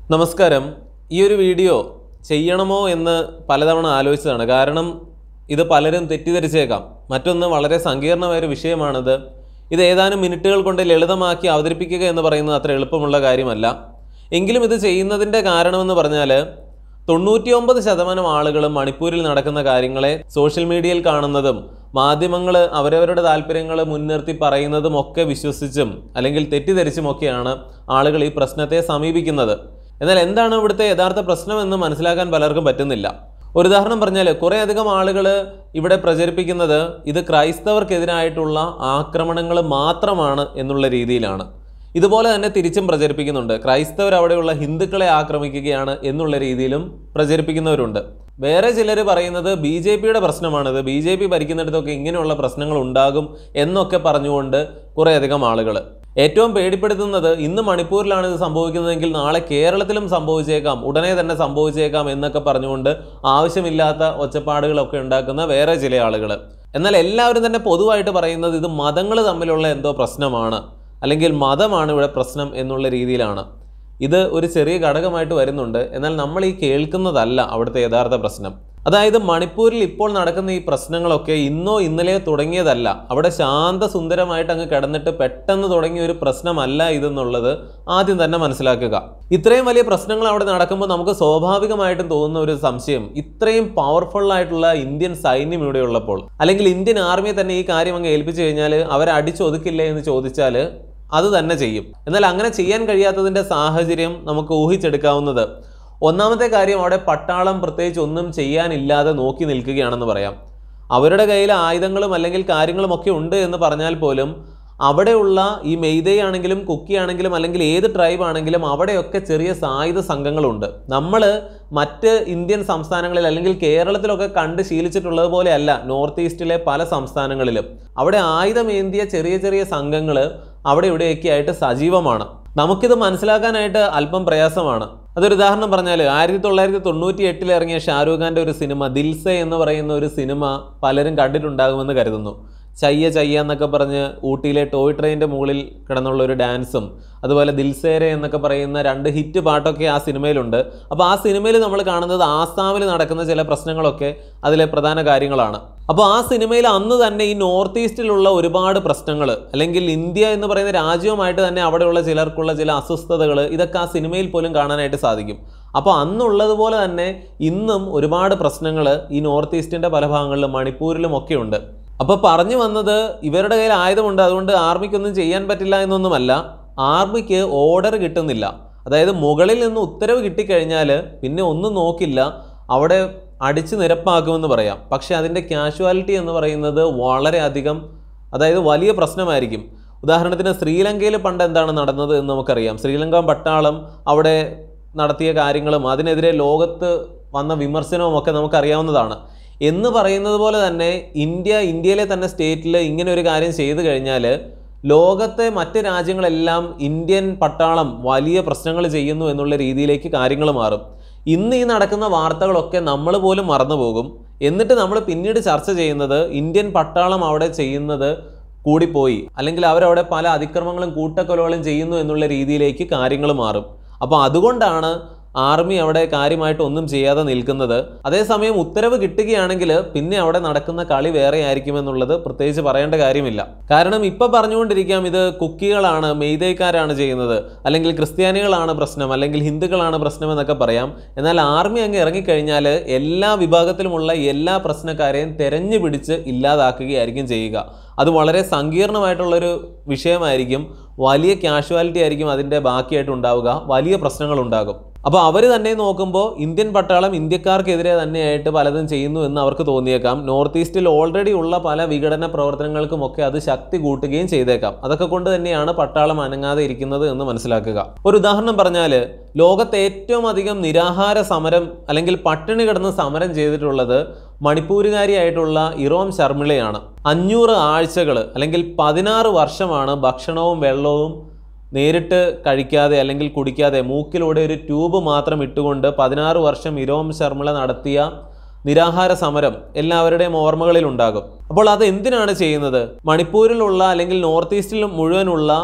നമസ്കാരം ഈ ഒരു വീഡിയോ ചെയ്യണമോ എന്ന് പലതവണ ആലോചിച്ചതാണ് കാരണം ഇത് പലരും തെറ്റിദ്ധരിച്ചേക്കാം മറ്റൊന്ന് വളരെ സങ്കീർണമായ ഒരു വിഷയമാണിത് ഇത് ഏതാനും മിനിറ്റുകൾ കൊണ്ട് ലളിതമാക്കി അവതരിപ്പിക്കുക എന്ന് പറയുന്നത് അത്ര എളുപ്പമുള്ള കാര്യമല്ല എങ്കിലും ഇത് ചെയ്യുന്നതിൻ്റെ കാരണമെന്ന് പറഞ്ഞാൽ തൊണ്ണൂറ്റിയൊമ്പത് ശതമാനം ആളുകളും മണിപ്പൂരിൽ നടക്കുന്ന കാര്യങ്ങളെ സോഷ്യൽ മീഡിയയിൽ കാണുന്നതും മാധ്യമങ്ങൾ അവരവരുടെ താല്പര്യങ്ങൾ മുൻനിർത്തി പറയുന്നതും ഒക്കെ വിശ്വസിച്ചും അല്ലെങ്കിൽ തെറ്റിദ്ധരിച്ചുമൊക്കെയാണ് ആളുകൾ ഈ പ്രശ്നത്തെ സമീപിക്കുന്നത് എന്നാൽ എന്താണ് ഇവിടുത്തെ യഥാർത്ഥ പ്രശ്നമെന്ന് മനസ്സിലാക്കാൻ പലർക്കും പറ്റുന്നില്ല ഒരു ഉദാഹരണം പറഞ്ഞാൽ കുറേ അധികം ആളുകൾ ഇവിടെ പ്രചരിപ്പിക്കുന്നത് ഇത് ക്രൈസ്തവർക്കെതിരായിട്ടുള്ള ആക്രമണങ്ങൾ മാത്രമാണ് എന്നുള്ള രീതിയിലാണ് ഇതുപോലെ തന്നെ തിരിച്ചും പ്രചരിപ്പിക്കുന്നുണ്ട് ക്രൈസ്തവർ അവിടെയുള്ള ഹിന്ദുക്കളെ ആക്രമിക്കുകയാണ് എന്നുള്ള രീതിയിലും പ്രചരിപ്പിക്കുന്നവരുണ്ട് വേറെ ചിലർ പറയുന്നത് ബി ജെ പിയുടെ പ്രശ്നമാണിത് ബി ജെ പി ഭരിക്കുന്നിടത്തൊക്കെ ഇങ്ങനെയുള്ള പ്രശ്നങ്ങൾ ഉണ്ടാകും എന്നൊക്കെ പറഞ്ഞുകൊണ്ട് കുറേയധികം ആളുകൾ ഏറ്റവും പേടിപ്പെടുത്തുന്നത് ഇന്ന് മണിപ്പൂരിലാണ് ഇത് സംഭവിക്കുന്നതെങ്കിൽ നാളെ കേരളത്തിലും സംഭവിച്ചേക്കാം ഉടനെ തന്നെ സംഭവിച്ചേക്കാം എന്നൊക്കെ പറഞ്ഞുകൊണ്ട് ആവശ്യമില്ലാത്ത ഒച്ചപ്പാടുകളൊക്കെ ഉണ്ടാക്കുന്ന വേറെ ചില ആളുകൾ എന്നാൽ എല്ലാവരും തന്നെ പൊതുവായിട്ട് പറയുന്നത് ഇത് മതങ്ങൾ തമ്മിലുള്ള എന്തോ പ്രശ്നമാണ് അല്ലെങ്കിൽ മതമാണ് ഇവിടെ പ്രശ്നം എന്നുള്ള രീതിയിലാണ് ഇത് ഒരു ചെറിയ ഘടകമായിട്ട് വരുന്നുണ്ട് എന്നാൽ നമ്മൾ ഈ കേൾക്കുന്നതല്ല അവിടുത്തെ യഥാർത്ഥ പ്രശ്നം അതായത് മണിപ്പൂരിൽ ഇപ്പോൾ നടക്കുന്ന ഈ പ്രശ്നങ്ങളൊക്കെ ഇന്നോ ഇന്നലെയോ തുടങ്ങിയതല്ല അവിടെ ശാന്തസുന്ദരമായിട്ട് അങ്ങ് കിടന്നിട്ട് പെട്ടെന്ന് തുടങ്ങിയ ഒരു പ്രശ്നമല്ല ഇതെന്നുള്ളത് ആദ്യം തന്നെ മനസ്സിലാക്കുക ഇത്രയും വലിയ പ്രശ്നങ്ങൾ അവിടെ നടക്കുമ്പോൾ നമുക്ക് സ്വാഭാവികമായിട്ടും തോന്നുന്ന ഒരു സംശയം ഇത്രയും പവർഫുൾ ആയിട്ടുള്ള ഇന്ത്യൻ സൈന്യം ഇവിടെ ഉള്ളപ്പോൾ അല്ലെങ്കിൽ ഇന്ത്യൻ ആർമിയെ തന്നെ ഈ കാര്യം അങ്ങ് ഏൽപ്പിച്ചു കഴിഞ്ഞാൽ അവരെ അടിച്ചൊതുക്കില്ലേ എന്ന് ചോദിച്ചാൽ അത് തന്നെ ചെയ്യും എന്നാൽ അങ്ങനെ ചെയ്യാൻ കഴിയാത്തതിൻ്റെ സാഹചര്യം നമുക്ക് ഊഹിച്ചെടുക്കാവുന്നത് ഒന്നാമത്തെ കാര്യം അവിടെ പട്ടാളം പ്രത്യേകിച്ച് ഒന്നും ചെയ്യാനില്ലാതെ നോക്കി നിൽക്കുകയാണെന്ന് പറയാം അവരുടെ കയ്യിൽ ആയുധങ്ങളും അല്ലെങ്കിൽ കാര്യങ്ങളും ഒക്കെ ഉണ്ട് എന്ന് പറഞ്ഞാൽ പോലും അവിടെയുള്ള ഈ മെയ്തേ ആണെങ്കിലും കുക്കി ആണെങ്കിലും അല്ലെങ്കിൽ ഏത് ട്രൈബ് ആണെങ്കിലും അവിടെയൊക്കെ ചെറിയ സായുധ സംഘങ്ങളുണ്ട് നമ്മൾ മറ്റ് ഇന്ത്യൻ സംസ്ഥാനങ്ങളിൽ അല്ലെങ്കിൽ കേരളത്തിലൊക്കെ കണ്ട് ശീലിച്ചിട്ടുള്ളത് പോലെയല്ല നോർത്ത് ഈസ്റ്റിലെ പല സംസ്ഥാനങ്ങളിലും അവിടെ ആയുധമേന്തിയ ചെറിയ ചെറിയ സംഘങ്ങൾ അവിടെ ഇവിടെയൊക്കെ ആയിട്ട് സജീവമാണ് നമുക്കിത് മനസ്സിലാക്കാനായിട്ട് അല്പം പ്രയാസമാണ് അതൊരു ഉദാഹരണം പറഞ്ഞാൽ ആയിരത്തി തൊള്ളായിരത്തി തൊണ്ണൂറ്റി എട്ടിൽ ഇറങ്ങിയ ഷാരൂഖ് ഖാൻ്റെ ഒരു സിനിമ ദിൽസെ എന്ന് പറയുന്ന ഒരു സിനിമ പലരും കണ്ടിട്ടുണ്ടാകുമെന്ന് കരുതുന്നു ചയ്യ ചയ്യ എന്നൊക്കെ പറഞ്ഞ് ഊട്ടിയിലെ ടോയ് ട്രെയിനിൻ്റെ മുകളിൽ കിടന്നുള്ള ഒരു ഡാൻസും അതുപോലെ ദിൽസേരെ എന്നൊക്കെ പറയുന്ന രണ്ട് ഹിറ്റ് പാട്ടൊക്കെ ആ സിനിമയിലുണ്ട് അപ്പോൾ ആ സിനിമയിൽ നമ്മൾ കാണുന്നത് ആസാമിൽ നടക്കുന്ന ചില പ്രശ്നങ്ങളൊക്കെ അതിലെ പ്രധാന കാര്യങ്ങളാണ് അപ്പോൾ ആ സിനിമയിൽ അന്ന് തന്നെ ഈ നോർത്ത് ഈസ്റ്റിലുള്ള ഒരുപാട് പ്രശ്നങ്ങൾ അല്ലെങ്കിൽ ഇന്ത്യ എന്ന് പറയുന്ന രാജ്യവുമായിട്ട് തന്നെ അവിടെയുള്ള ചിലർക്കുള്ള ചില അസ്വസ്ഥതകൾ ഇതൊക്കെ ആ സിനിമയിൽ പോലും കാണാനായിട്ട് സാധിക്കും അപ്പോൾ അന്നുള്ളതുപോലെ തന്നെ ഇന്നും ഒരുപാട് പ്രശ്നങ്ങൾ ഈ നോർത്ത് ഈസ്റ്റിൻ്റെ പല ഭാഗങ്ങളിലും മണിപ്പൂരിലും ഒക്കെ ഉണ്ട് അപ്പോൾ പറഞ്ഞു വന്നത് ഇവരുടെ കയ്യിൽ ആയുധമുണ്ട് അതുകൊണ്ട് ആർമിക്കൊന്നും ചെയ്യാൻ പറ്റില്ല എന്നൊന്നുമല്ല ആർമിക്ക് ഓർഡർ കിട്ടുന്നില്ല അതായത് മുകളിൽ നിന്ന് ഉത്തരവ് കിട്ടിക്കഴിഞ്ഞാൽ പിന്നെ ഒന്നും നോക്കില്ല അവിടെ അടിച്ച് നിരപ്പാക്കുമെന്ന് പറയാം പക്ഷേ അതിൻ്റെ കാഷ്വാലിറ്റി എന്ന് പറയുന്നത് വളരെയധികം അതായത് വലിയ പ്രശ്നമായിരിക്കും ഉദാഹരണത്തിന് ശ്രീലങ്കയിൽ പണ്ട് എന്താണ് നടന്നത് എന്ന് നമുക്കറിയാം ശ്രീലങ്ക പട്ടാളം അവിടെ നടത്തിയ കാര്യങ്ങളും അതിനെതിരെ ലോകത്ത് വന്ന വിമർശനവും ഒക്കെ നമുക്കറിയാവുന്നതാണ് എന്ന് പറയുന്നത് പോലെ തന്നെ ഇന്ത്യ ഇന്ത്യയിലെ തന്നെ സ്റ്റേറ്റിൽ ഇങ്ങനെ ഒരു കാര്യം ചെയ്തു കഴിഞ്ഞാൽ ലോകത്തെ മറ്റ് രാജ്യങ്ങളെല്ലാം ഇന്ത്യൻ പട്ടാളം വലിയ പ്രശ്നങ്ങൾ ചെയ്യുന്നു എന്നുള്ള രീതിയിലേക്ക് കാര്യങ്ങൾ മാറും ഇന്ന് ഈ നടക്കുന്ന വാർത്തകളൊക്കെ നമ്മൾ പോലും മറന്നു പോകും എന്നിട്ട് നമ്മൾ പിന്നീട് ചർച്ച ചെയ്യുന്നത് ഇന്ത്യൻ പട്ടാളം അവിടെ ചെയ്യുന്നത് കൂടിപ്പോയി അല്ലെങ്കിൽ അവരവിടെ പല അതിക്രമങ്ങളും കൂട്ടക്കൊലകളും ചെയ്യുന്നു എന്നുള്ള രീതിയിലേക്ക് കാര്യങ്ങൾ മാറും അപ്പോൾ അതുകൊണ്ടാണ് ആർമി അവിടെ കാര്യമായിട്ട് ഒന്നും ചെയ്യാതെ നിൽക്കുന്നത് അതേസമയം ഉത്തരവ് കിട്ടുകയാണെങ്കിൽ പിന്നെ അവിടെ നടക്കുന്ന കളി വേറെ ആയിരിക്കുമെന്നുള്ളത് പ്രത്യേകിച്ച് പറയേണ്ട കാര്യമില്ല കാരണം ഇപ്പൊ പറഞ്ഞുകൊണ്ടിരിക്കാം ഇത് കുക്കികളാണ് മെയ്തേക്കാരാണ് ചെയ്യുന്നത് അല്ലെങ്കിൽ ക്രിസ്ത്യാനികളാണ് പ്രശ്നം അല്ലെങ്കിൽ ഹിന്ദുക്കളാണ് പ്രശ്നം എന്നൊക്കെ പറയാം എന്നാൽ ആർമി അങ്ങ് ഇറങ്ങിക്കഴിഞ്ഞാൽ എല്ലാ വിഭാഗത്തിലുമുള്ള എല്ലാ പ്രശ്നക്കാരെയും തെരഞ്ഞു പിടിച്ച് ഇല്ലാതാക്കുകയായിരിക്കും ചെയ്യുക അത് വളരെ സങ്കീർണമായിട്ടുള്ളൊരു വിഷയമായിരിക്കും വലിയ കാഷ്വാലിറ്റി ആയിരിക്കും അതിൻ്റെ ബാക്കിയായിട്ട് ഉണ്ടാവുക വലിയ പ്രശ്നങ്ങൾ ഉണ്ടാകും അപ്പോൾ അവർ തന്നെ നോക്കുമ്പോൾ ഇന്ത്യൻ പട്ടാളം ഇന്ത്യക്കാർക്കെതിരെ തന്നെയായിട്ട് പലതും ചെയ്യുന്നു എന്ന് അവർക്ക് തോന്നിയേക്കാം നോർത്ത് ഈസ്റ്റിൽ ഓൾറെഡി ഉള്ള പല വിഘടന പ്രവർത്തനങ്ങൾക്കുമൊക്കെ അത് ശക്തി കൂട്ടുകയും ചെയ്തേക്കാം അതൊക്കെ കൊണ്ട് തന്നെയാണ് പട്ടാളം അനങ്ങാതെ ഇരിക്കുന്നത് എന്ന് മനസ്സിലാക്കുക ഒരു ഉദാഹരണം പറഞ്ഞാൽ ലോകത്തെ ഏറ്റവും അധികം നിരാഹാര സമരം അല്ലെങ്കിൽ പട്ടിണി കിടന്ന് സമരം ചെയ്തിട്ടുള്ളത് മണിപ്പൂരുകാരിയായിട്ടുള്ള ഇറോം ശർമിളയാണ് അഞ്ഞൂറ് ആഴ്ചകൾ അല്ലെങ്കിൽ പതിനാറ് വർഷമാണ് ഭക്ഷണവും വെള്ളവും നേരിട്ട് കഴിക്കാതെ അല്ലെങ്കിൽ കുടിക്കാതെ മൂക്കിലൂടെ ഒരു ട്യൂബ് മാത്രം ഇട്ടുകൊണ്ട് പതിനാറ് വർഷം ഇരോം ശർമിള നടത്തിയ നിരാഹാര സമരം എല്ലാവരുടെയും ഓർമ്മകളിൽ ഉണ്ടാകും അപ്പോൾ അത് എന്തിനാണ് ചെയ്യുന്നത് മണിപ്പൂരിലുള്ള അല്ലെങ്കിൽ നോർത്ത് ഈസ്റ്റിൽ മുഴുവനുള്ള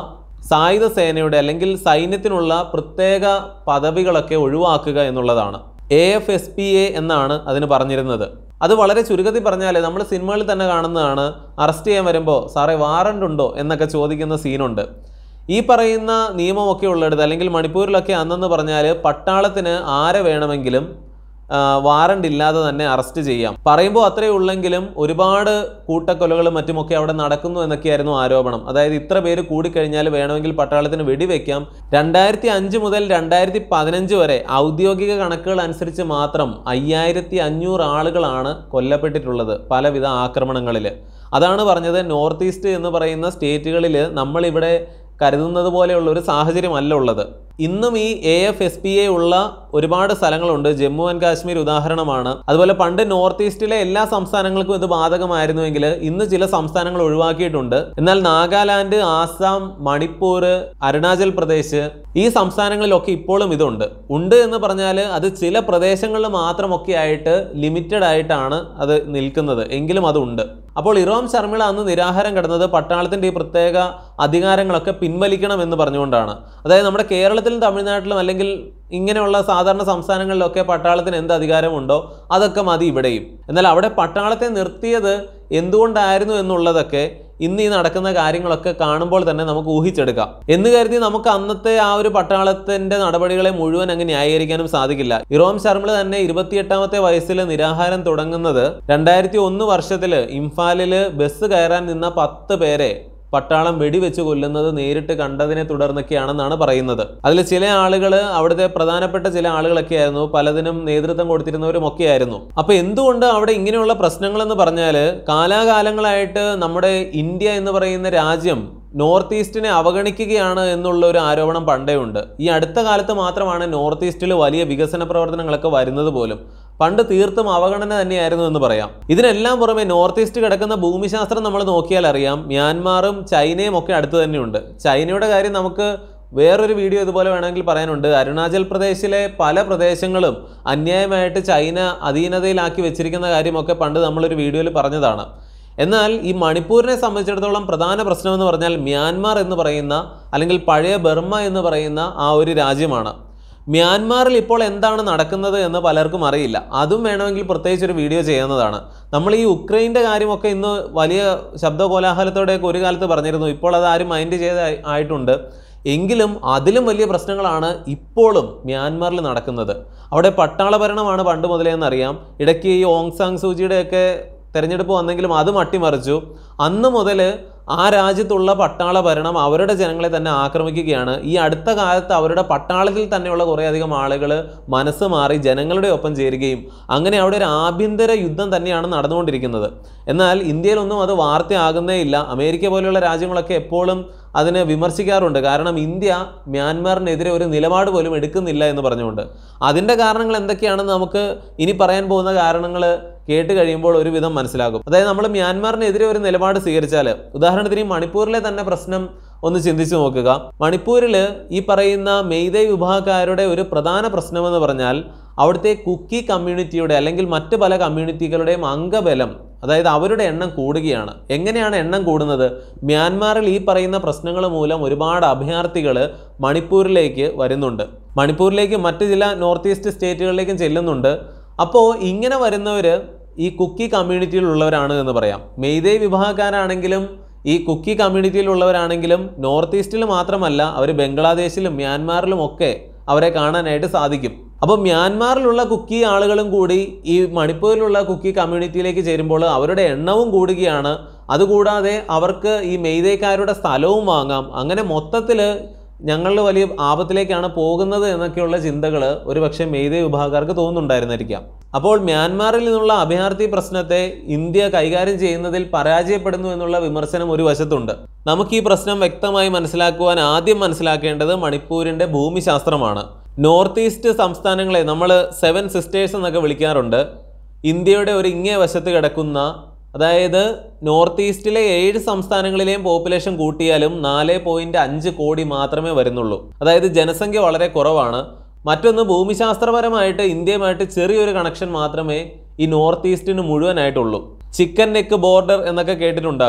സായുധ സേനയുടെ അല്ലെങ്കിൽ സൈന്യത്തിനുള്ള പ്രത്യേക പദവികളൊക്കെ ഒഴിവാക്കുക എന്നുള്ളതാണ് A F S P A എന്നാണ് അതിന് പറഞ്ഞിരുന്നത് അത് വളരെ ചുരുക്കത്തിൽ പറഞ്ഞാൽ നമ്മൾ സിനിമകളിൽ തന്നെ കാണുന്നതാണ് അറസ്റ്റ് ചെയ്യാൻ വരുമ്പോൾ സാറേ വാറണ്ട് ഉണ്ടോ എന്നൊക്കെ ചോദിക്കുന്ന സീനുണ്ട് ഈ പറയുന്ന നിയമമൊക്കെ ഉള്ളിടത്ത് അല്ലെങ്കിൽ മണിപ്പൂരിലൊക്കെ അന്നെന്ന് പറഞ്ഞാൽ പട്ടാളത്തിന് ആരെ വേണമെങ്കിലും ആ, വാറണ്ട് ഇല്ലാതെ തന്നെ അറസ്റ്റ് ചെയ്യാം പറയുമ്പോൾ അത്രയേ ഉള്ളെങ്കിലും ഒരുപാട് കൂട്ടക്കൊലകളും മറ്റുമൊക്കെ അവിടെ നടക്കുന്നു എന്നൊക്കെയായിരുന്നു ആരോപണം അതായത് ഇത്ര പേര് കൂടിക്കഴിഞ്ഞാൽ വേണമെങ്കിൽ പട്ടാളത്തിന് വെടിവെക്കാം രണ്ടായിരത്തി അഞ്ച് മുതൽ രണ്ടായിരത്തി പതിനഞ്ച് വരെ ഔദ്യോഗിക കണക്കുകൾ അനുസരിച്ച് മാത്രം അയ്യായിരത്തി അഞ്ഞൂറ് ആളുകളാണ് കൊല്ലപ്പെട്ടിട്ടുള്ളത് പലവിധ ആക്രമണങ്ങളിൽ അതാണ് പറഞ്ഞത് നോർത്ത് ഈസ്റ്റ് എന്ന് പറയുന്ന സ്റ്റേറ്റുകളിൽ നമ്മളിവിടെ കരുതുന്നത് പോലെയുള്ള ഒരു സാഹചര്യമല്ല ഉള്ളത് ഇന്നും ഈ A F S P A ഉള്ള ഒരുപാട് സ്ഥലങ്ങളുണ്ട് ജമ്മു ആൻഡ് കാശ്മീർ ഉദാഹരണമാണ് അതുപോലെ പണ്ട് നോർത്ത് ഈസ്റ്റിലെ എല്ലാ സംസ്ഥാനങ്ങൾക്കും ഇത് ബാധകമായിരുന്നുവെങ്കിൽ ഇന്ന് ചില സംസ്ഥാനങ്ങൾ ഒഴിവാക്കിയിട്ടുണ്ട് എന്നാൽ നാഗാലാൻഡ് ആസാം മണിപ്പൂർ അരുണാചൽ പ്രദേശ് ഈ സംസ്ഥാനങ്ങളിലൊക്കെ ഇപ്പോഴും ഇതുണ്ട് ഉണ്ട് എന്ന് പറഞ്ഞാൽ അത് ചില പ്രദേശങ്ങളിൽ മാത്രമൊക്കെ ആയിട്ട് ലിമിറ്റഡ് ആയിട്ടാണ് അത് നിൽക്കുന്നത് എങ്കിലും അതുണ്ട് അപ്പോൾ ഇറോം ശർമിള അന്ന് നിരാഹാരം കിടന്നത് പട്ടാളത്തിൻ്റെ ഈ പ്രത്യേക അധികാരങ്ങളൊക്കെ പിൻവലിക്കണം എന്ന് പറഞ്ഞുകൊണ്ടാണ് അതായത് നമ്മുടെ കേരളത്തിലും തമിഴ്നാട്ടിലും അല്ലെങ്കിൽ ഇങ്ങനെയുള്ള സാധാരണ സംസ്ഥാനങ്ങളിലൊക്കെ പട്ടാളത്തിന് എന്ത് അധികാരമുണ്ടോ അതൊക്കെ മതി ഇവിടെയും എന്നാൽ അവിടെ പട്ടാളത്തെ നിർത്തിയത് എന്തുകൊണ്ടായിരുന്നു എന്നുള്ളതൊക്കെ ഇന്ന് ഈ നടക്കുന്ന കാര്യങ്ങളൊക്കെ കാണുമ്പോൾ തന്നെ നമുക്ക് ഊഹിച്ചെടുക്കാം എന്ന് കരുതി നമുക്ക് അന്നത്തെ ആ ഒരു പട്ടാളത്തിന്റെ നടപടികളെ മുഴുവൻ അങ്ങ് ന്യായീകരിക്കാനും സാധിക്കില്ല ഇറോം ശർമിള തന്നെ ഇരുപത്തിയെട്ടാമത്തെ വയസ്സിൽ നിരാഹാരം തുടങ്ങുന്നത് രണ്ടായിരത്തി ഒന്ന് വർഷത്തിൽ ഇംഫാലിൽ ബസ് കയറാൻ നിന്ന പത്ത് പേരെ പട്ടാളം വെടിവെച്ച് കൊല്ലുന്നത് നേരിട്ട് കണ്ടതിനെ തുടർന്നൊക്കെയാണെന്നാണ് പറയുന്നത് അതിൽ ചില ആളുകൾ അവിടുത്തെ പ്രധാനപ്പെട്ട ചില ആളുകളൊക്കെ ആയിരുന്നു പലതിനും നേതൃത്വം കൊടുത്തിരുന്നവരും ഒക്കെ ആയിരുന്നു അപ്പൊ എന്തുകൊണ്ട് അവിടെ ഇങ്ങനെയുള്ള പ്രശ്നങ്ങൾ എന്ന് പറഞ്ഞാൽ കാലാകാലങ്ങളായിട്ട് നമ്മുടെ ഇന്ത്യ എന്ന് പറയുന്ന രാജ്യം നോർത്ത് ഈസ്റ്റിനെ അവഗണിക്കുകയാണ് എന്നുള്ള ഒരു ആരോപണം പണ്ടേ ഉണ്ട് ഈ അടുത്ത കാലത്ത് മാത്രമാണ് നോർത്ത് ഈസ്റ്റിൽ വലിയ വികസന പ്രവർത്തനങ്ങളൊക്കെ വരുന്നത് പോലും പണ്ട് തീർത്തും അവഗണന തന്നെയായിരുന്നു എന്ന് പറയാം ഇതിനെല്ലാം പുറമെ നോർത്ത് ഈസ്റ്റ് കിടക്കുന്ന ഭൂമിശാസ്ത്രം നമ്മൾ നോക്കിയാൽ അറിയാം മ്യാൻമാറും ചൈനയും ഒക്കെ അടുത്ത് തന്നെയുണ്ട് ചൈനയുടെ കാര്യം നമുക്ക് വേറൊരു വീഡിയോ ഇതുപോലെ വേണമെങ്കിൽ പറയാനുണ്ട് അരുണാചൽ പ്രദേശിലെ പല പ്രദേശങ്ങളും അന്യായമായിട്ട് ചൈന അധീനതയിലാക്കി വെച്ചിരിക്കുന്ന കാര്യമൊക്കെ പണ്ട് നമ്മളൊരു വീഡിയോയിൽ പറഞ്ഞതാണ് എന്നാൽ ഈ മണിപ്പൂരിനെ സംബന്ധിച്ചിടത്തോളം പ്രധാന പ്രശ്നം എന്ന് പറഞ്ഞാൽ മ്യാൻമാർ എന്ന് പറയുന്ന അല്ലെങ്കിൽ പഴയ ബർമ്മ എന്ന് പറയുന്ന ആ ഒരു രാജ്യമാണ് മ്യാൻമാറിൽ ഇപ്പോൾ എന്താണ് നടക്കുന്നത് എന്ന് പലർക്കും അറിയില്ല അതും വേണമെങ്കിൽ പ്രത്യേകിച്ച് ഒരു വീഡിയോ ചെയ്യുന്നതാണ് നമ്മൾ ഈ ഉക്രൈൻ്റെ കാര്യമൊക്കെ ഇന്ന് വലിയ ശബ്ദകോലാഹലത്തോടെയൊക്കെ ഒരു കാലത്ത് പറഞ്ഞിരുന്നു ഇപ്പോൾ അത് ആരും മൈൻഡ് ചെയ്ത് ആയി- ആയിട്ടുണ്ട് എങ്കിലും അതിലും വലിയ പ്രശ്നങ്ങളാണ് ഇപ്പോഴും മ്യാൻമാറിൽ നടക്കുന്നത് അവിടെ പട്ടാള ഭരണമാണ് പണ്ട് മുതലേ എന്നറിയാം ഇടയ്ക്ക് ഈ ഓങ് സാങ് സൂചിയുടെയൊക്കെ തെരഞ്ഞെടുപ്പ് വന്നെങ്കിലും അതും അട്ടിമറിച്ചു അന്ന് മുതൽ ആ രാജ്യത്തുള്ള പട്ടാള ഭരണം അവരുടെ ജനങ്ങളെ തന്നെ ആക്രമിക്കുകയാണ് ഈ അടുത്ത കാലത്ത് അവരുടെ പട്ടാളത്തിൽ തന്നെയുള്ള കുറേയധികം ആളുകൾ മനസ്സ് മാറി ജനങ്ങളുടെ ഒപ്പം ചേരുകയും അങ്ങനെ അവിടെ ഒരു ആഭ്യന്തര യുദ്ധം തന്നെയാണ് നടന്നുകൊണ്ടിരിക്കുന്നത് എന്നാൽ ഇന്ത്യയിലൊന്നും അത് വാർത്തയാകുന്നേ ഇല്ല അമേരിക്ക പോലെയുള്ള രാജ്യങ്ങളൊക്കെ എപ്പോഴും അതിനെ വിമർശിക്കാറുണ്ട് കാരണം ഇന്ത്യ മ്യാൻമാറിനെതിരെ ഒരു നിലപാട് പോലും എടുക്കുന്നില്ല എന്ന് പറഞ്ഞുകൊണ്ട് അതിൻ്റെ കാരണങ്ങൾ എന്തൊക്കെയാണെന്ന് നമുക്ക് ഇനി പറയാൻ പോകുന്ന കാരണങ്ങൾ കേട്ട് കഴിയുമ്പോൾ ഒരുവിധം മനസ്സിലാകും അതായത് നമ്മൾ മ്യാൻമാറിനെതിരെ ഒരു നിലപാട് സ്വീകരിച്ചാൽ ഉദാഹരണത്തിന് ഈ മണിപ്പൂരിലെ തന്നെ പ്രശ്നം ഒന്ന് ചിന്തിച്ചു നോക്കുക മണിപ്പൂരിൽ ഈ പറയുന്ന മെയ്തേ വിഭാഗക്കാരുടെ ഒരു പ്രധാന പ്രശ്നമെന്ന് പറഞ്ഞാൽ അവിടുത്തെ കുക്കി കമ്മ്യൂണിറ്റിയുടെ അല്ലെങ്കിൽ മറ്റ് പല കമ്മ്യൂണിറ്റികളുടെയും അംഗബലം അതായത് അവരുടെ എണ്ണം കൂടുകയാണ് എങ്ങനെയാണ് എണ്ണം കൂടുന്നത് മ്യാൻമാറിൽ ഈ പറയുന്ന പ്രശ്നങ്ങൾ മൂലം ഒരുപാട് അഭയാർത്ഥികൾ മണിപ്പൂരിലേക്ക് വരുന്നുണ്ട് മണിപ്പൂരിലേക്ക് മറ്റ് ചില നോർത്ത് ഈസ്റ്റ് സ്റ്റേറ്റുകളിലേക്കും ചെല്ലുന്നുണ്ട് അപ്പോൾ ഇങ്ങനെ വരുന്നവർ ഈ കുക്കി കമ്മ്യൂണിറ്റിയിലുള്ളവരാണ് എന്ന് പറയാം മെയ്തേ വിഭാഗക്കാരാണെങ്കിലും ഈ കുക്കി കമ്മ്യൂണിറ്റിയിലുള്ളവരാണെങ്കിലും നോർത്ത് ഈസ്റ്റിൽ മാത്രമല്ല അവർ ബംഗ്ലാദേശിലും മ്യാൻമാറിലും ഒക്കെ അവരെ കാണാനായിട്ട് സാധിക്കും അപ്പോൾ മ്യാൻമാറിലുള്ള കുക്കി ആളുകളും കൂടി ഈ മണിപ്പൂരിലുള്ള കുക്കി കമ്മ്യൂണിറ്റിയിലേക്ക് ചേരുമ്പോൾ അവരുടെ എണ്ണവും കൂടുകയാണ് അതുകൂടാതെ അവർക്ക് ഈ മെയ്തേക്കാരുടെ സ്ഥലവും വാങ്ങാം അങ്ങനെ മൊത്തത്തിൽ ഞങ്ങൾ വലിയ ആപത്തിലേക്കാണ് പോകുന്നത് എന്നൊക്കെയുള്ള ചിന്തകൾ ഒരുപക്ഷെ മെയ്തേ വിഭാഗക്കാർക്ക് തോന്നുന്നുണ്ടായിരുന്നിരിക്കാം അപ്പോൾ മ്യാൻമാറിൽ നിന്നുള്ള അഭയാർത്ഥി പ്രശ്നത്തെ ഇന്ത്യ കൈകാര്യം ചെയ്യുന്നതിൽ പരാജയപ്പെടുന്നു എന്നുള്ള വിമർശനം ഒരു വശത്തുണ്ട് നമുക്ക് ഈ പ്രശ്നം വ്യക്തമായി മനസ്സിലാക്കുവാൻ ആദ്യം മനസ്സിലാക്കേണ്ടത് മണിപ്പൂരിൻ്റെ ഭൂമിശാസ്ത്രമാണ് നോർത്ത് ഈസ്റ്റ് സംസ്ഥാനങ്ങളെ നമ്മൾ സെവൻ സിസ്റ്റേഴ്സ് എന്നൊക്കെ വിളിക്കാറുണ്ട് ഇന്ത്യയുടെ ഒരു ഇങ്ങേ വശത്ത് കിടക്കുന്ന അതായത് നോർത്ത് ഈസ്റ്റിലെ ഏഴ് സംസ്ഥാനങ്ങളിലെയും പോപ്പുലേഷൻ കൂട്ടിയാലും നാല് പോയിന്റ് അഞ്ച് കോടി മാത്രമേ വരുന്നുള്ളൂ അതായത് ജനസംഖ്യ വളരെ കുറവാണ് മറ്റൊന്ന് ഭൂമിശാസ്ത്രപരമായിട്ട് ഇന്ത്യയുമായിട്ട് ചെറിയൊരു കണക്ഷൻ മാത്രമേ ഈ നോർത്ത് ഈസ്റ്റിന് മുഴുവനായിട്ടുള്ളൂ ചിക്കൻ നെക്ക് ബോർഡർ എന്നൊക്കെ കേട്ടിട്ടുണ്ടാകും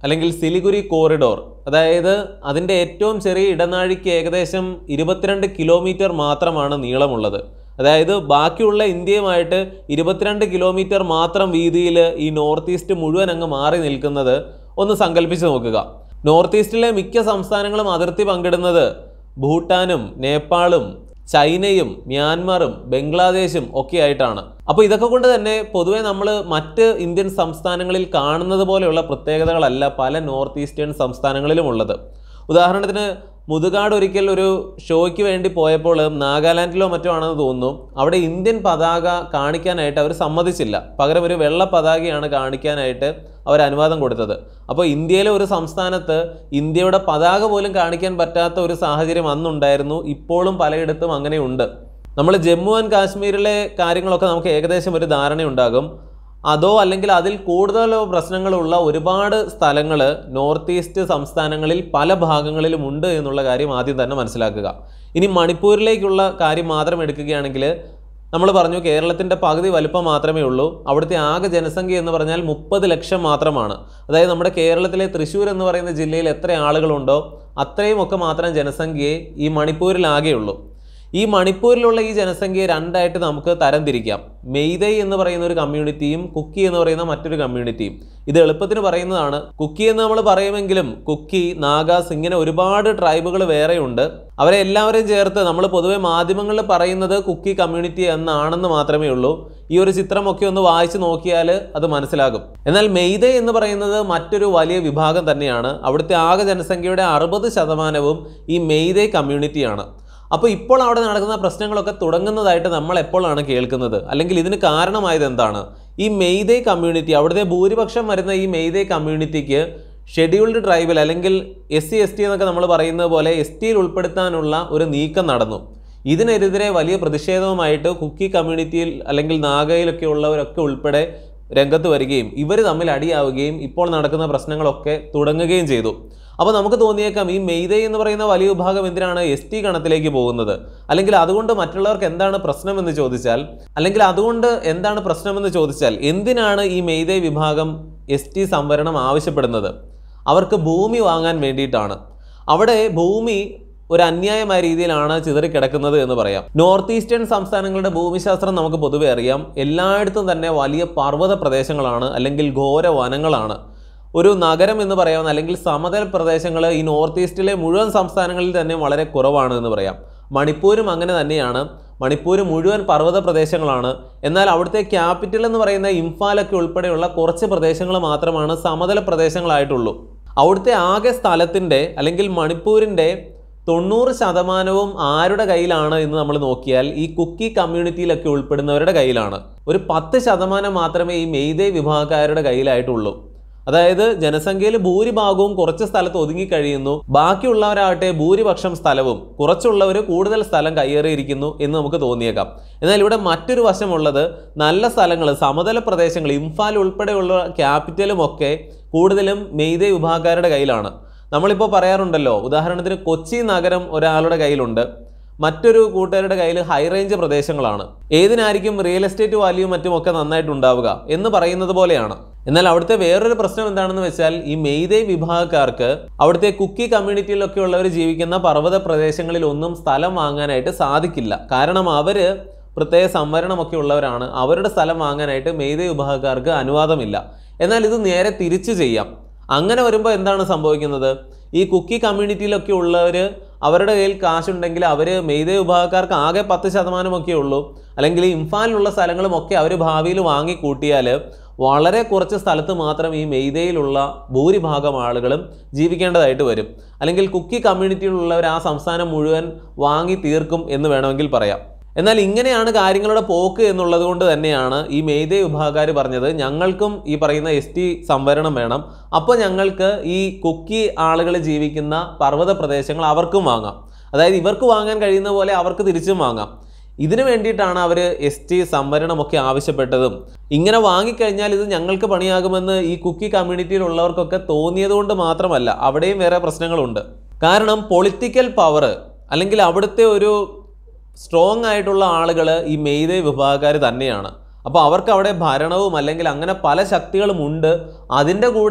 അല്ലെങ്കിൽ സിലിഗുരി കോറിഡോർ അതായത് അതിൻ്റെ ഏറ്റവും ചെറിയ ഇടനാഴിക്ക് ഏകദേശം ഇരുപത്തിരണ്ട് കിലോമീറ്റർ മാത്രമാണ് നീളമുള്ളത് അതായത് ബാക്കിയുള്ള ഇന്ത്യയുമായിട്ട് ഇരുപത്തിരണ്ട് കിലോമീറ്റർ മാത്രം വീതിയിൽ ഈ നോർത്ത് ഈസ്റ്റ് മുഴുവൻ അങ്ങ് മാറി നിൽക്കുന്നത് ഒന്ന് സങ്കല്പിച്ച് നോക്കുക നോർത്ത് ഈസ്റ്റിലെ മിക്ക സംസ്ഥാനങ്ങളും അതിർത്തി പങ്കിടുന്നത് ഭൂട്ടാനും നേപ്പാളും ചൈനയും മ്യാൻമറും ബംഗ്ലാദേശും ഒക്കെ ആയിട്ടാണ് അപ്പോൾ ഇതൊക്കെ കൊണ്ട് തന്നെ പൊതുവെ നമ്മൾ മറ്റ് ഇന്ത്യൻ സംസ്ഥാനങ്ങളിൽ കാണുന്നത് പോലെയുള്ള പ്രത്യേകതകളല്ല പല നോർത്ത് ഈസ്റ്റേൺ സംസ്ഥാനങ്ങളിലും ഉള്ളത് ഉദാഹരണത്തിന് മുതുകാട് ഒരിക്കൽ ഒരു ഷോയ്ക്ക് വേണ്ടി പോയപ്പോൾ നാഗാലാൻഡിലോ മറ്റോ ആണെന്ന് തോന്നുന്നു അവിടെ ഇന്ത്യൻ പതാക കാണിക്കാനായിട്ട് അവർ സമ്മതിച്ചില്ല പകരം ഒരു വെള്ള പതാകയാണ് കാണിക്കാനായിട്ട് അവർ അനുവാദം കൊടുത്തത് അപ്പോൾ ഇന്ത്യയിലെ ഒരു സംസ്ഥാനത്ത് ഇന്ത്യയുടെ പതാക പോലും കാണിക്കാൻ പറ്റാത്ത ഒരു സാഹചര്യം അന്നുണ്ടായിരുന്നു ഇപ്പോഴും പലയിടത്തും അങ്ങനെയുണ്ട് നമ്മൾ ജമ്മു ആൻഡ് കാശ്മീരിലെ കാര്യങ്ങളൊക്കെ നമുക്ക് ഏകദേശം ഒരു ധാരണയുണ്ടാകും അതോ അല്ലെങ്കിൽ അതിൽ കൂടുതലോ പ്രശ്നങ്ങളുള്ള ഒരുപാട് സ്ഥലങ്ങൾ നോർത്ത് ഈസ്റ്റ് സംസ്ഥാനങ്ങളിൽ പല ഭാഗങ്ങളിലും ഉണ്ട് എന്നുള്ള കാര്യം ആദ്യം തന്നെ മനസ്സിലാക്കുക ഇനി മണിപ്പൂരിലേക്കുള്ള കാര്യം മാത്രം എടുക്കുകയാണെങ്കിൽ നമ്മൾ പറഞ്ഞു കേരളത്തിൻ്റെ പകുതി വലുപ്പം മാത്രമേ ഉള്ളൂ അവിടുത്തെ ആകെ ജനസംഖ്യ എന്ന് പറഞ്ഞാൽ മുപ്പത് ലക്ഷം മാത്രമാണ് അതായത് നമ്മുടെ കേരളത്തിലെ തൃശ്ശൂർ എന്ന് പറയുന്ന ജില്ലയിൽ എത്ര ആളുകളുണ്ടോ അത്രയും ഒക്കെ മാത്രം ജനസംഖ്യയെ ഈ മണിപ്പൂരിലാകെയുള്ളൂ ഈ മണിപ്പൂരിലുള്ള ഈ ജനസംഖ്യയെ രണ്ടായിട്ട് നമുക്ക് തരംതിരിക്കാം മെയ്തൈ എന്ന് പറയുന്ന ഒരു കമ്മ്യൂണിറ്റിയും കുക്കി എന്ന് പറയുന്ന മറ്റൊരു കമ്മ്യൂണിറ്റിയും ഇത് എളുപ്പത്തിന് പറയുന്നതാണ് കുക്കി എന്ന് നമ്മൾ പറയുമെങ്കിലും കുക്കി നാഗാസ് ഇങ്ങനെ ഒരുപാട് ട്രൈബുകൾ വേറെയുണ്ട് അവരെ എല്ലാവരെയും ചേർത്ത് നമ്മൾ പൊതുവെ മാധ്യമങ്ങളിൽ പറയുന്നത് കുക്കി കമ്മ്യൂണിറ്റി എന്നാണെന്ന് മാത്രമേ ഉള്ളൂ ഈ ഒരു ചിത്രമൊക്കെ ഒന്ന് വായിച്ചു നോക്കിയാൽ അത് മനസ്സിലാകും എന്നാൽ മെയ്തൈ എന്ന് പറയുന്നത് മറ്റൊരു വലിയ വിഭാഗം തന്നെയാണ് അവിടുത്തെ ആകെ ജനസംഖ്യയുടെ അറുപത് ശതമാനവും ഈ മെയ്തൈ കമ്മ്യൂണിറ്റിയാണ് അപ്പോൾ ഇപ്പോൾ അവിടെ നടക്കുന്ന പ്രശ്നങ്ങളൊക്കെ തുടങ്ങുന്നതായിട്ട് നമ്മൾ എപ്പോഴാണ് കേൾക്കുന്നത് അല്ലെങ്കിൽ ഇതിന് കാരണമായത് എന്താണ് ഈ മെയ്തേ കമ്മ്യൂണിറ്റി അവിടുത്തെ ഭൂരിപക്ഷം വരുന്ന ഈ മെയ്തേ കമ്മ്യൂണിറ്റിക്ക് ഷെഡ്യൂൾഡ് ട്രൈബൽ അല്ലെങ്കിൽ എസ് സി എസ് ടി എന്നൊക്കെ നമ്മൾ പറയുന്നത് പോലെ എസ് ടിയിൽ ഉൾപ്പെടുത്താനുള്ള ഒരു നീക്കം നടന്നു ഇതിനെതിരെ വലിയ പ്രതിഷേധവുമായിട്ട് കുക്കി കമ്മ്യൂണിറ്റിയിൽ അല്ലെങ്കിൽ നാഗയിലൊക്കെ ഉള്ളവരൊക്കെ ഉൾപ്പെടെ രംഗത്ത് വരികയും ഇവർ തമ്മിൽ അടിയാവുകയും ഇപ്പോൾ നടക്കുന്ന പ്രശ്നങ്ങളൊക്കെ തുടങ്ങുകയും ചെയ്തു അപ്പോൾ നമുക്ക് തോന്നിയേക്കാം ഈ മെയ്തൈ എന്ന് പറയുന്ന വലിയ വിഭാഗം എന്തിനാണ് എസ് ടി ഗണത്തിലേക്ക് പോകുന്നത് അല്ലെങ്കിൽ അതുകൊണ്ട് മറ്റുള്ളവർക്ക് എന്താണ് പ്രശ്നമെന്ന് ചോദിച്ചാൽ അല്ലെങ്കിൽ അതുകൊണ്ട് എന്താണ് പ്രശ്നമെന്ന് ചോദിച്ചാൽ എന്തിനാണ് ഈ മെയ്തൈ വിഭാഗം എസ് ടി സംവരണം ആവശ്യപ്പെടുന്നത് അവർക്ക് ഭൂമി വാങ്ങാൻ വേണ്ടിയിട്ടാണ് അവിടെ ഭൂമി ഒരു അന്യായമായ രീതിയിലാണ് ചിതറിക്കിടക്കുന്നത് എന്ന് പറയാം നോർത്ത് ഈസ്റ്റേൺ സംസ്ഥാനങ്ങളുടെ ഭൂമിശാസ്ത്രം നമുക്ക് പൊതുവെ അറിയാം എല്ലായിടത്തും തന്നെ വലിയ പർവ്വത പ്രദേശങ്ങളാണ് അല്ലെങ്കിൽ ഘോര വനങ്ങളാണ് ഒരു നഗരം എന്ന് പറയാവുന്ന അല്ലെങ്കിൽ സമതല പ്രദേശങ്ങൾ ഈ നോർത്ത് ഈസ്റ്റിലെ മുഴുവൻ സംസ്ഥാനങ്ങളിൽ തന്നെ വളരെ കുറവാണ് എന്ന് പറയാം മണിപ്പൂരും അങ്ങനെ തന്നെയാണ് മണിപ്പൂർ മുഴുവൻ പർവ്വത പ്രദേശങ്ങളാണ് എന്നാൽ അവിടുത്തെ ക്യാപിറ്റൽ എന്ന് പറയുന്ന ഇംഫാലൊക്കെ ഉൾപ്പെടെയുള്ള കുറച്ച് പ്രദേശങ്ങൾ മാത്രമാണ് സമതല പ്രദേശങ്ങളായിട്ടുള്ളൂ അവിടുത്തെ ആകെ സ്ഥലത്തിൻ്റെ അല്ലെങ്കിൽ മണിപ്പൂരിൻ്റെ തൊണ്ണൂറ് ശതമാനവും ആരുടെ കയ്യിലാണ് എന്ന് നമ്മൾ നോക്കിയാൽ ഈ കുക്കി കമ്മ്യൂണിറ്റിയിലൊക്കെ ഉൾപ്പെടുന്നവരുടെ കയ്യിലാണ് ഒരു പത്ത് ശതമാനം മാത്രമേ ഈ മെയ്തേ വിഭാഗക്കാരുടെ കയ്യിലായിട്ടുള്ളൂ അതായത് ജനസംഖ്യയിൽ ഭൂരിഭാഗവും കുറച്ച് സ്ഥലത്ത് ഒതുങ്ങിക്കഴിയുന്നു ബാക്കിയുള്ളവരാകട്ടെ ഭൂരിപക്ഷം സ്ഥലവും കുറച്ചുള്ളവർ കൂടുതൽ സ്ഥലം കയ്യേറിയിരിക്കുന്നു എന്ന് നമുക്ക് തോന്നിയേക്കാം എന്നാൽ ഇവിടെ മറ്റൊരു വശമുള്ളത് നല്ല സ്ഥലങ്ങൾ സമതല പ്രദേശങ്ങൾ ഇംഫാൽ ഉൾപ്പെടെയുള്ള ക്യാപിറ്റലും ഒക്കെ കൂടുതലും മെയ്തേ വിഭാഗക്കാരുടെ കയ്യിലാണ് നമ്മളിപ്പോൾ പറയാറുണ്ടല്ലോ ഉദാഹരണത്തിന് കൊച്ചി നഗരം ഒരാളുടെ കയ്യിലുണ്ട് മറ്റൊരു കൂട്ടുകാരുടെ കയ്യിൽ ഹൈ റേഞ്ച് പ്രദേശങ്ങളാണ് ഏതിനായിരിക്കും റിയൽ എസ്റ്റേറ്റ് വാല്യൂ മറ്റും ഒക്കെ നന്നായിട്ടുണ്ടാവുക എന്ന് പറയുന്നത് പോലെയാണ് എന്നാൽ അവിടുത്തെ വേറൊരു പ്രശ്നം എന്താണെന്ന് വെച്ചാൽ ഈ മെയ്തേ വിഭാഗക്കാർക്ക് അവിടുത്തെ കുക്കി കമ്മ്യൂണിറ്റിയിലൊക്കെ ഉള്ളവർ ജീവിക്കുന്ന പർവ്വത പ്രദേശങ്ങളിൽ ഒന്നും സ്ഥലം വാങ്ങാനായിട്ട് സാധിക്കില്ല കാരണം അവര് പ്രത്യേക സംവരണമൊക്കെ ഉള്ളവരാണ് അവരുടെ സ്ഥലം വാങ്ങാനായിട്ട് മെയ്തേ വിഭാഗക്കാർക്ക് അനുവാദമില്ല എന്നാൽ ഇത് നേരെ തിരിച്ചു ചെയ്യാം അങ്ങനെ വരുമ്പോൾ എന്താണ് സംഭവിക്കുന്നത് ഈ കുക്കി കമ്മ്യൂണിറ്റിയിലൊക്കെ ഉള്ളവർ അവരുടെ കയ്യിൽ കാശുണ്ടെങ്കിൽ അവർ മെയ്തേ വിഭാഗക്കാർക്ക് ആകെ പത്ത് ശതമാനമൊക്കെ ഉള്ളൂ അല്ലെങ്കിൽ ഇംഫാലിലുള്ള സ്ഥലങ്ങളും ഒക്കെ അവർ ഭാവിയിൽ വാങ്ങിക്കൂട്ടിയാൽ വളരെ കുറച്ച് സ്ഥലത്ത് മാത്രം ഈ മെയ്തയിലുള്ള ഭൂരിഭാഗം ആളുകളും ജീവിക്കേണ്ടതായിട്ട് വരും അല്ലെങ്കിൽ കുക്കി കമ്മ്യൂണിറ്റിയിലുള്ളവർ ആ സംസ്ഥാനം മുഴുവൻ വാങ്ങി തീർക്കും എന്ന് വേണമെങ്കിൽ പറയാം എന്നാൽ ഇങ്ങനെയാണ് കാര്യങ്ങളുടെ പോക്ക് എന്നുള്ളത് കൊണ്ട് തന്നെയാണ് ഈ മെയ്തേ വിഭാഗക്കാർ പറഞ്ഞത് ഞങ്ങൾക്കും ഈ പറയുന്ന എസ് ടി സംവരണം വേണം അപ്പോൾ ഞങ്ങൾക്ക് ഈ കുക്കി ആളുകൾ ജീവിക്കുന്ന പർവ്വത പ്രദേശങ്ങൾ അവർക്കും വാങ്ങാം അതായത് ഇവർക്ക് വാങ്ങാൻ കഴിയുന്ന പോലെ അവർക്ക് തിരിച്ചും വാങ്ങാം ഇതിനു വേണ്ടിയിട്ടാണ് അവർ എസ് ടി സംവരണമൊക്കെ ആവശ്യപ്പെട്ടതും ഇങ്ങനെ വാങ്ങിക്കഴിഞ്ഞാൽ ഇത് ഞങ്ങൾക്ക് പണിയാകുമെന്ന് ഈ കുക്കി കമ്മ്യൂണിറ്റിയിലുള്ളവർക്കൊക്കെ തോന്നിയത് കൊണ്ട് മാത്രമല്ല അവിടെയും വേറെ പ്രശ്നങ്ങളുണ്ട് കാരണം പൊളിറ്റിക്കൽ പവർ അല്ലെങ്കിൽ അവിടുത്തെ ഒരു സ്ട്രോങ് ആയിട്ടുള്ള ആളുകൾ ഈ മെയ്തേ വിഭാഗക്കാർ തന്നെയാണ് അപ്പോൾ അവർക്ക് അവിടെ ഭരണവും അല്ലെങ്കിൽ അങ്ങനെ പല ശക്തികളും ഉണ്ട് അതിൻ്റെ കൂടെ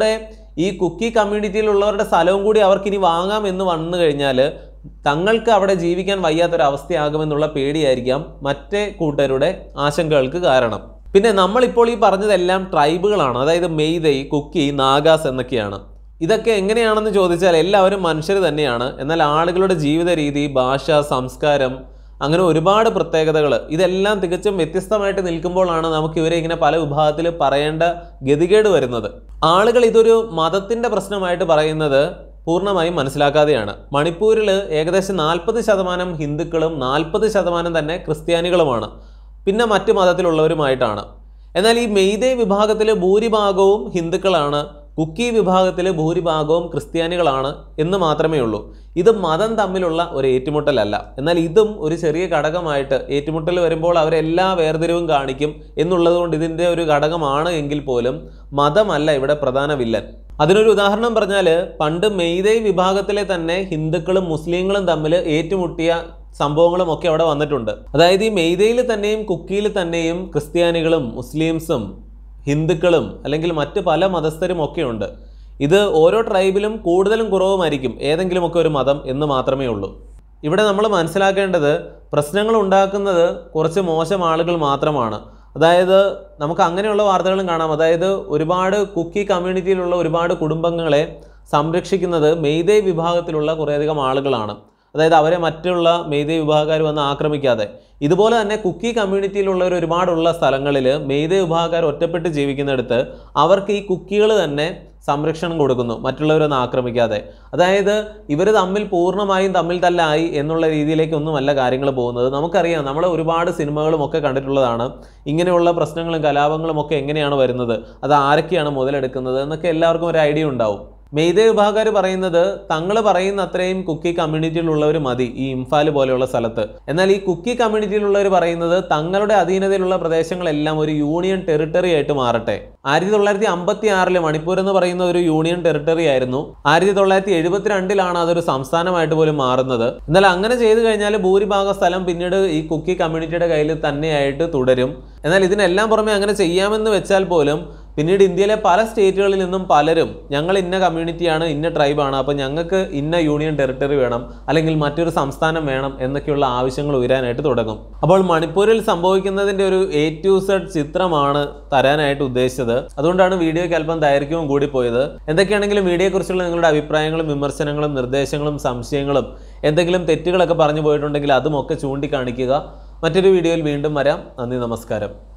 ഈ കുക്കി കമ്മ്യൂണിറ്റിയിലുള്ളവരുടെ സ്ഥലവും കൂടി അവർക്ക് ഇനി വാങ്ങാം എന്ന് വന്നു കഴിഞ്ഞാൽ തങ്ങൾക്ക് അവിടെ ജീവിക്കാൻ വയ്യാത്തൊരവസ്ഥയാകുമെന്നുള്ള പേടിയായിരിക്കാം മറ്റേ കൂട്ടരുടെ ആശങ്കകൾക്ക് കാരണം പിന്നെ നമ്മളിപ്പോൾ ഈ പറഞ്ഞതെല്ലാം ട്രൈബുകളാണ് അതായത് മെയ്തൈ കുക്കി നാഗാസ് എന്നൊക്കെയാണ് ഇതൊക്കെ എങ്ങനെയാണെന്ന് ചോദിച്ചാൽ എല്ലാവരും മനുഷ്യർ തന്നെയാണ് എന്നാൽ ആളുകളുടെ ജീവിത രീതി ഭാഷ സംസ്കാരം അങ്ങനെ ഒരുപാട് പ്രത്യേകതകൾ ഇതെല്ലാം തികച്ചും വ്യത്യസ്തമായിട്ട് നിൽക്കുമ്പോഴാണ് നമുക്ക് ഇവരെ ഇങ്ങനെ പല വിഭാഗത്തിൽ പറയേണ്ട ഗതികേട് വരുന്നത് ആളുകൾ ഇതൊരു മതത്തിൻ്റെ പ്രശ്നമായിട്ട് പറയുന്നത് പൂർണ്ണമായും മനസ്സിലാക്കാതെയാണ് മണിപ്പൂരിൽ ഏകദേശം നാൽപ്പത് ശതമാനം ഹിന്ദുക്കളും നാൽപ്പത് ശതമാനം തന്നെ ക്രിസ്ത്യാനികളുമാണ് പിന്നെ മറ്റു മതത്തിലുള്ളവരുമായിട്ടാണ് എന്നാൽ ഈ മെയ്തേ വിഭാഗത്തിൽ ഭൂരിഭാഗവും ഹിന്ദുക്കളാണ് കുക്കി വിഭാഗത്തിൽ ഭൂരിഭാഗവും ക്രിസ്ത്യാനികളാണ് എന്ന് മാത്രമേ ഉള്ളൂ ഇത് മതം തമ്മിലുള്ള ഒരു ഏറ്റുമുട്ടലല്ല എന്നാൽ ഇതും ഒരു ചെറിയ ഘടകമായിട്ട് ഏറ്റുമുട്ടൽ വരുമ്പോൾ അവരെല്ലാ വേർതിരിവും കാണിക്കും എന്നുള്ളത് കൊണ്ട് ഇതിൻ്റെ ഒരു ഘടകമാണ് എങ്കിൽ പോലും മതമല്ല ഇവിടെ പ്രധാന വില്ലൻ അതിനൊരു ഉദാഹരണം പറഞ്ഞാൽ പണ്ട് മെയ്തൈ വിഭാഗത്തിലെ തന്നെ ഹിന്ദുക്കളും മുസ്ലിങ്ങളും തമ്മിൽ ഏറ്റുമുട്ടിയ സംഭവങ്ങളും ഒക്കെ അവിടെ വന്നിട്ടുണ്ട് അതായത് ഈ മെയ്തയിൽ തന്നെയും കുക്കിയിൽ തന്നെയും ക്രിസ്ത്യാനികളും മുസ്ലിംസും ഹിന്ദുക്കളും അല്ലെങ്കിൽ മറ്റ് പല മതസ്ഥരും ഒക്കെ ഉണ്ട് ഇത് ഓരോ ട്രൈബിലും കൂടുതലും കുറവുമായിരിക്കും ഏതെങ്കിലുമൊക്കെ ഒരു മതം എന്ന് മാത്രമേ ഉള്ളൂ ഇവിടെ നമ്മൾ മനസ്സിലാക്കേണ്ടത് പ്രശ്നങ്ങൾ ഉണ്ടാക്കുന്നത് കുറച്ച് മോശം ആളുകൾ മാത്രമാണ് അതായത് നമുക്ക് അങ്ങനെയുള്ള വാർത്തകളും കാണാം അതായത് ഒരുപാട് കുക്കി കമ്മ്യൂണിറ്റിയിലുള്ള ഒരുപാട് കുടുംബങ്ങളെ സംരക്ഷിക്കുന്നത് മെയ്തേ വിഭാഗത്തിലുള്ള കുറേയധികം ആളുകളാണ് അതായത് അവരെ മറ്റുള്ള മെയ്തേ വിഭാഗക്കാർ വന്ന് ആക്രമിക്കാതെ ഇതുപോലെ തന്നെ കുക്കി കമ്മ്യൂണിറ്റിയിലുള്ളവർ ഒരുപാടുള്ള സ്ഥലങ്ങളിൽ മെയ്തേ വിഭാഗക്കാർ ഒറ്റപ്പെട്ട് ജീവിക്കുന്നിടത്ത് അവർക്ക് ഈ കുക്കികൾ തന്നെ സംരക്ഷണം കൊടുക്കുന്നു മറ്റുള്ളവരൊന്നും ആക്രമിക്കാതെ അതായത് ഇവർ തമ്മിൽ പൂർണ്ണമായും തമ്മിൽ തല്ലായി എന്നുള്ള രീതിയിലേക്കൊന്നുമല്ല കാര്യങ്ങൾ പോകുന്നത് നമുക്കറിയാം നമ്മൾ ഒരുപാട് സിനിമകളും ഒക്കെ കണ്ടിട്ടുള്ളതാണ് ഇങ്ങനെയുള്ള പ്രശ്നങ്ങളും കലാപങ്ങളും ഒക്കെ എങ്ങനെയാണ് വരുന്നത് അത് ആരൊക്കെയാണ് മുതലെടുക്കുന്നത് എന്നൊക്കെ എല്ലാവർക്കും ഒരു ഐഡിയ ഉണ്ടാവും മെയ്തേ വിഭാഗക്കാർ പറയുന്നത് തങ്ങൾ പറയുന്ന അത്രയും കുക്കി കമ്മ്യൂണിറ്റിയിലുള്ളവർ മതി ഈ ഇംഫാൽ പോലെയുള്ള സ്ഥലത്ത് എന്നാൽ ഈ കുക്കി കമ്മ്യൂണിറ്റിയിലുള്ളവർ പറയുന്നത് തങ്ങളുടെ അധീനതയിലുള്ള പ്രദേശങ്ങളെല്ലാം ഒരു യൂണിയൻ ടെറിട്ടറി ആയിട്ട് മാറട്ടെ ആയിരത്തി തൊള്ളായിരത്തി അമ്പത്തി ആറില് മണിപ്പൂർ എന്ന് പറയുന്ന ഒരു യൂണിയൻ ടെറിട്ടറി ആയിരുന്നു ആയിരത്തി തൊള്ളായിരത്തി എഴുപത്തിരണ്ടിലാണ് അതൊരു സംസ്ഥാനമായിട്ട് പോലും മാറുന്നത് എന്നാൽ അങ്ങനെ ചെയ്തു കഴിഞ്ഞാൽ ഭൂരിഭാഗം സ്ഥലം പിന്നീട് ഈ കുക്കി കമ്മ്യൂണിറ്റിയുടെ കയ്യിൽ തന്നെയായിട്ട് തുടരും എന്നാൽ ഇതിനെല്ലാം പുറമെ അങ്ങനെ ചെയ്യാമെന്ന് വെച്ചാൽ പോലും പിന്നീട് ഇന്ത്യയിലെ പല സ്റ്റേറ്റുകളിൽ നിന്നും പലരും ഞങ്ങൾ ഇന്ന കമ്മ്യൂണിറ്റിയാണ് ഇന്ന ട്രൈബാണ് അപ്പോൾ ഞങ്ങൾക്ക് ഇന്ന യൂണിയൻ ടെറിട്ടറി വേണം അല്ലെങ്കിൽ മറ്റൊരു സംസ്ഥാനം വേണം എന്നൊക്കെയുള്ള ആവശ്യങ്ങൾ ഉയരാനായിട്ട് തുടങ്ങും അപ്പോൾ മണിപ്പൂരിൽ സംഭവിക്കുന്നതിൻ്റെ ഒരു എ ടു സെഡ് ചിത്രമാണ് തരാനായിട്ട് ഉദ്ദേശിച്ചത് അതുകൊണ്ടാണ് വീഡിയോയ്ക്ക് അല്പം ദൈർഘ്യവും കൂടി പോയത് എന്തൊക്കെയാണെങ്കിലും വീഡിയോയെക്കുറിച്ചുള്ള നിങ്ങളുടെ അഭിപ്രായങ്ങളും വിമർശനങ്ങളും നിർദ്ദേശങ്ങളും സംശയങ്ങളും എന്തെങ്കിലും തെറ്റുകളൊക്കെ പറഞ്ഞു പോയിട്ടുണ്ടെങ്കിൽ അതുമൊക്കെ ചൂണ്ടിക്കാണിക്കുക മറ്റൊരു വീഡിയോയിൽ വീണ്ടും വരാം നന്ദി നമസ്കാരം